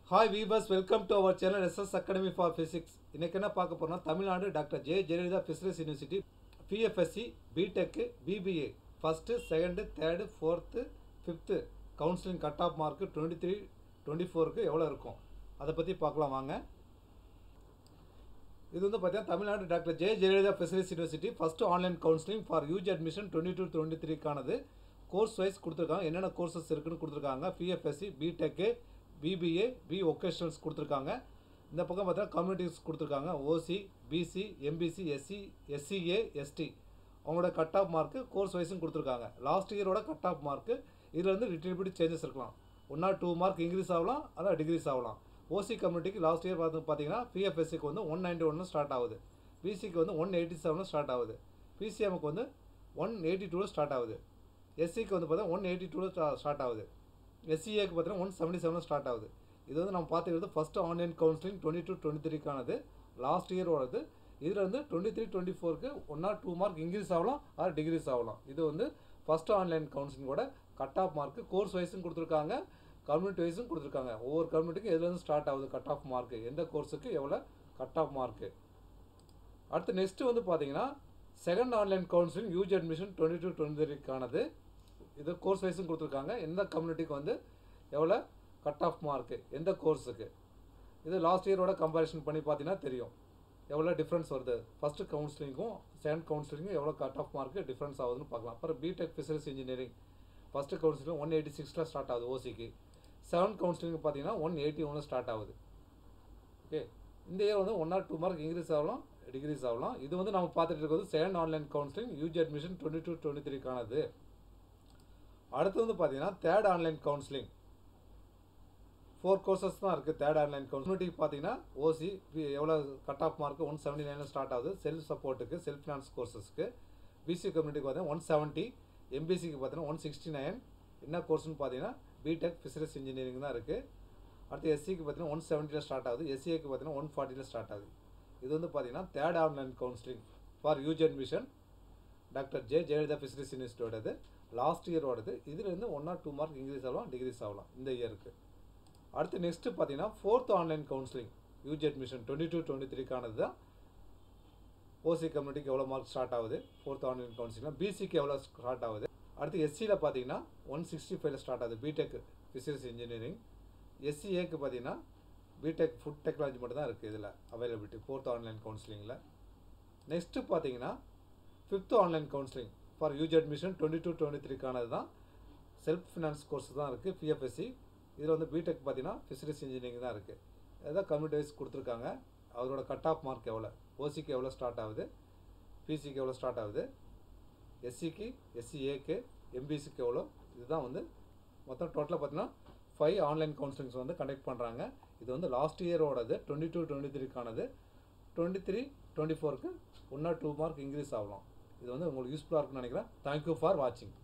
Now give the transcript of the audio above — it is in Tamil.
hi viewers welcome to our channel SS academy for physics இன்னைக்கு என்ன பார்க்க போறோம்னா Tamil Nadu doctor J Jayalalithaa fisheries university BFSc BTech BBA first second third fourth fifth counselling cut off mark twenty three twenty ஃபோருக்கு எவ்வளோ இருக்கும் அதை பற்றி பார்க்கலாம் வாங்க இது வந்து பார்த்தீங்கன்னா Tamil Nadu doctor J Jayalalithaa fisheries university first online counselling for UG admission twenty two twenty த்ரீக்கானது கோர்ஸ் வைஸ் கொடுத்துருக்காங்க என்னென்ன கோர்சஸ் இருக்குன்னு கொடுத்துருக்காங்க BFSc BTech BBA B vocationals கொடுத்துருக்காங்க இந்த பக்கம் பார்த்தீங்கன்னா கம்யூனிட்டிஸ் கொடுத்துருக்காங்க OC BC MBC SC SCA ST அவங்களோட கட் ஆஃப் மார்க்கு கோர்ஸ் வைஸும் கொடுத்துருக்காங்க லாஸ்ட் இயரோட கட் ஆஃப் மார்க்கு இதில் வந்து லிட்டில் சேஞ்சஸ் இருக்கலாம் one or two mark increase ஆகலாம் அதான் டிகிரீஸ் ஆகலாம் ஓசி கம்யூனிட்டிக்கு லாஸ்ட் இயர் பார்த்து பார்த்தீங்கன்னா பிஎஃப்எஸ்சிக்கு வந்து ஒன் நைன்டி ஒன்று ஸ்டார்ட் ஆகுது பிசிக்கு வந்து ஒன் எயிட்டி செவனில் ஸ்டார்ட் ஆகுது பிசிஎம்க்கு வந்து ஒன் எயிட்டி டூவில் ஸ்டார்ட் ஆகுது எஸ்சிக்கு வந்து பார்த்தீங்கன்னா ஒன் எயிட்டி டூவில் ஸ்டார்ட் ஆகுது எஸ்சிஏக்கு பார்த்தீங்கன்னா ஒன் செவன்ட்டி செவனில் ஸ்டார்ட் ஆகுது இது வந்து நம்ம பார்த்துக்கிறது first online counselling twenty two twenty த்ரீக்கானது லாஸ்ட் இயரோடது இதில் வந்து டுவெண்ட்டி த்ரீ டுவெண்ட்டி ஃபோருக்கு one or two mark increase ஆகலாம் ஆர் டிகிரீஸ் ஆகலாம் இது வந்து ஃபஸ்ட்டு ஆன்லைன் கவுன்சிலிங்கோட கட் ஆஃப் மார்க்கு கோர்ஸ் வைஸும் கொடுத்துருக்காங்க கம்யூனிட்டி வைஸும் கொடுத்துருக்காங்க ஒவ்வொரு கம்யூனிட்டிக்கும் எதுலேருந்து ஸ்டார்ட் ஆகுது கட் ஆஃப் மார்க்கு எந்த கோர்ஸுக்கு எவ்வளோ கட் ஆஃப் மார்க்கு அடுத்து நெக்ஸ்ட்டு வந்து பார்த்தீங்கன்னா second online counselling UG admission twenty two twenty த்ரீக்கானது இது கோர்ஸ் வைஸும் கொடுத்துருக்காங்க எந்த கம்யூனிட்டிக்கு வந்து எவ்வளோ கட் ஆஃப் மார்க்கு எந்த கோர்ஸுக்கு இது லாஸ்ட் இயரோட கம்பேரிஷன் பண்ணி பார்த்தீங்கன்னா தெரியும் எவ்வளோ டிஃப்ரென்ஸ் வருது ஃபஸ்ட்டு கவுன்சிலிங்கும் செகண்ட் கவுன்சிலிங்கும் எவ்வளோ கட் ஆஃப் மார்க்கு டிஃப்ரென்ஸ் ஆகுதுன்னு பார்க்கலாம் அப்புறம் BTech physics engineering first counselling one eighty சிக்ஸில் ஸ்டார்ட் ஆகுது ஓசிக்கு செவன்த் கவுன்சிலிங் பார்த்தீங்கன்னா ஒன் எயிட்டி ஒன்று ஸ்டார்ட் ஆகுது ஓகே இந்த இயர் வந்து one or two mark increase ஆகலாம் டிகிரீஸ் ஆகலாம் இது வந்து நம்ம பார்த்துட்டு இருக்கிறது second online counselling UG admission twenty two twenty த்ரீக்கானது அடுத்து வந்து பார்த்தீங்கன்னா third online counselling four courses தான் இருக்குது தேர்ட் ஆன்லைன் கவுன்சிலிங் பார்த்தீங்கன்னா ஓசி எவ்வளோ cut off mark one seventy நைனில் ஸ்டார்ட் ஆகுது செல்ஃப் சப்போர்ட்டுக்கு செல்ஃப் ஃபினான்ஸ் கோர்சஸ்க்கு பிசி கம்யூனிட்டிக்கு பார்த்தீங்கன்னா ஒன் செவன்ட்டி எம்பிசிக்கு பார்த்தீங்கன்னா ஒன் சிக்ஸ்டி நைன் என்ன கோர்ஸ்னு பார்த்தீங்கன்னா பிடெக் ஃபிஷரிஸ் இன்ஜினியரிங் தான் இருக்குது அடுத்து எஸ்சிக்கு பார்த்தீங்கன்னா ஒன் செவன்ட்டியில் ஸ்டார்ட் ஆகுது எஸ்சிஏக்கு பார்த்தீங்கன்னா ஒன் ஃபார்ட்டியில் ஸ்டார்ட் ஆகுது இது வந்து பார்த்தீங்கன்னா third online counselling for UG admission doctor J Jayalalithaa fisheries யூனிவர்சிட்டியோடது லாஸ்ட் இயரோடது இதுலேருந்து one or two mark increase ஆகலாம் டிகிரீஸ் ஆகலாம் இந்த இயருக்கு அடுத்து நெக்ஸ்ட்டு பார்த்தீங்கன்னா fourth online counselling UG admission twenty two twenty த்ரீக்கானது தான் ஓசி கம்யூனிட்டிக்கு எவ்வளோ மார்க் ஸ்டார்ட் ஆகுது ஃபோர்த் ஆன்லைன் கவுன்சிலிங் பிசிக்கு எவ்வளோ ஸ்டார்ட் ஆகுது அடுத்து எஸ்சியில் பார்த்தீங்கன்னா ஒன் சிக்ஸ்டி ஃபைவ்ல ஸ்டார்ட் ஆகுது பிடெக் ஃபிசிக்ஸ் இன்ஜினியரிங் எஸ்சிஏக்கு பார்த்தீங்கன்னா பிடெக் ஃபுட் டெக்னாலஜி மட்டும் தான் இருக்குது இதில் அவைலபிலிட்டி ஃபோர்த் ஆன்லைன் கவுன்சிலிங்கில் நெக்ஸ்ட்டு பார்த்தீங்கன்னா fifth online counselling for UG admission twenty two twenty த்ரீக்கானது தான் செல்ஃப் ஃபினான்ஸ் கோர்ஸ் தான் இருக்குது பிஎஃப்எஸ்சி இதில் வந்து பிடெக் பார்த்தீங்கன்னா ஃபிஷரிஸ் இன்ஜினியரிங் தான் இருக்குது அதுதான் கம்யூனிட்டி வைஸ் கொடுத்துருக்காங்க அவரோட கட் ஆஃப் மார்க் எவ்வளோ ஓசிக்கு எவ்வளோ ஸ்டார்ட் ஆகுது பிசிக்கு எவ்வளோ ஸ்டார்ட் ஆகுது எஸ்சிக்கு எஸ்சிஏக்கு எம்பிசிக்கு எவ்வளோ இதுதான் வந்து மொத்தம் டோட்டலாக பார்த்தீங்கன்னா ஃபைவ் ஆன்லைன் கவுன்சிலிங்ஸ் வந்து கண்டக்ட் பண்ணுறாங்க இது வந்து லாஸ்ட் இயரோடது டுவெண்ட்டி டூ டுவெண்ட்டி த்ரீக்கானது டுவெண்ட்டி த்ரீ டுவெண்ட்டி ஃபோருக்கு one or two mark increase ஆகலாம் இது வந்து உங்களுக்கு யூஸ்ஃபுல்லாக இருக்குன்னு நினைக்கிறேன் தேங்க்யூ ஃபார் வாட்சிங்